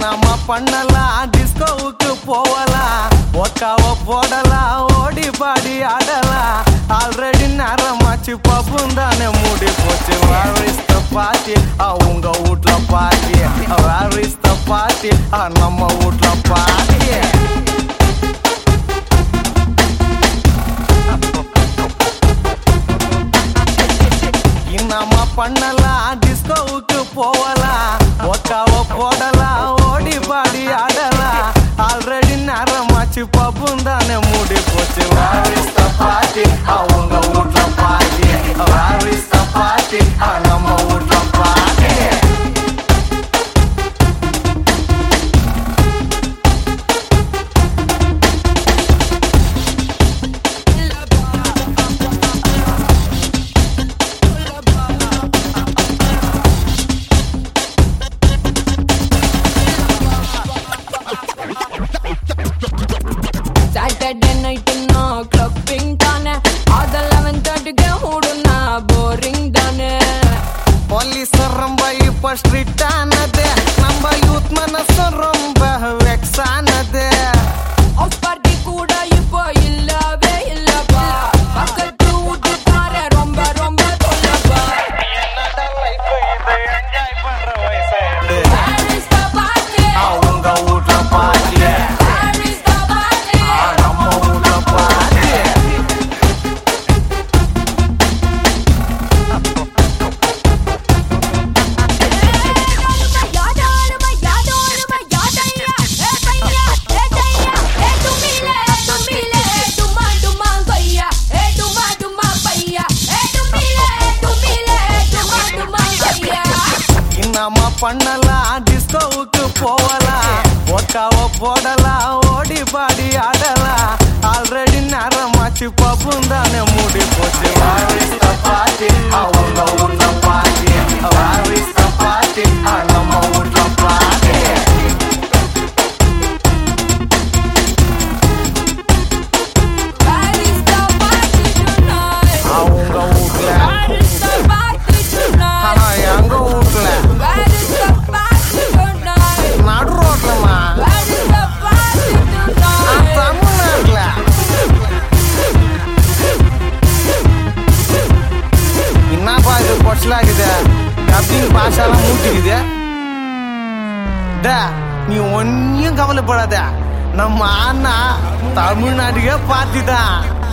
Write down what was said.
என்னம்மா பண்ணலாம் டிஸ்கோவுக்கு போகலாம் ஒக்காவ போடலாம் ஓடி பாடி ஆடலாம் ஆல்ரெடி நேரமாச்சு பப்பும் தானே மூடி போச்சு வேரிஸ்த பாட்டி உங்க வீட்ல பாட்டி வேரிஸ்த பாட்டி நம்ம வீட்ல பாட்டி என்னம்மா பண்ணலாம் டிஸ்கோவுக்கு போகலாம் ஒக்காவ போடலாம் ஓடி பாடி ஆடலாம் ஆல்ரெடி நேரமாச்சு பப்பும் தானே மூடி போச்சு வாரிஸ்த பாட்டி அவங்க வீட்ல பாட்டி வாரிஸ்த பாட்டி நம்ம வீட்ல பாட்டி சாட்டர்டே நைட்டு நான் கிளப்பிங் தானே அது லெவன் தேர்ட்டிக்கு மூடுனா போரிங் தானே ಪೊಲೀಸ್ ரொம்ப இப்ப ಸ್ಟ್ರಿಕ್ಟ್ ಆನದೆ ನಮ್ಮ ಯೂತ್ ಮನಸ್ಸು ரொம்ப வெக்ஸ் ஆனது ஆஃப் பார்ட்டி கூட இப்போ இல்லவே இல்லப்பா பக்கத்து வீட்டுக்கார ரொம்ப ரொம்ப தொல்லப்பா Where is the party? அவங்க வீட்ல பாட்டி Where is the party? நம்ம வீட்ல பாட்டி யாதாருமா யாதோருமா யாதையா ஏ பையா ஏ தையா ஏ துமிலே துமிலே துமா துமா கையா ஏ துமா துமா பையா ஏ துமிலே துமிலே துமா துமா கையா என்னம்மா பண்ணலாம் டிஸ்கோவுக்கு போகலாம் ஒக்காவ போடலாம் ஓடி பாடி ஆடலாம் ஆல்ரெடி நேரமாச்சு பப்பும் தானே மூடி போச்சு வாரிஸ்த பாட்டி அவங்க வீட்ல பாட்டி வாரிஸ்த பாட்டி நம்ம வீட்ல பாட்டி Where is the party tonight? அவங்க வீட்ல Where is the party tonight? ஆனா எங்க வீட்ல Where is the party tonight? நடு ரோட்லமா Where is the party tonight? தமிழ்நாட்டுல என்னப்பா இது பொட்டலாக்குது டப்பிங் பாஷாலாம் மூட்டிக்குது டே, நீ ஒன்னும் கவலைப்படாத நம்ம அண்ணா தமிழ்நாட்டுக்கே பார்த்துதான்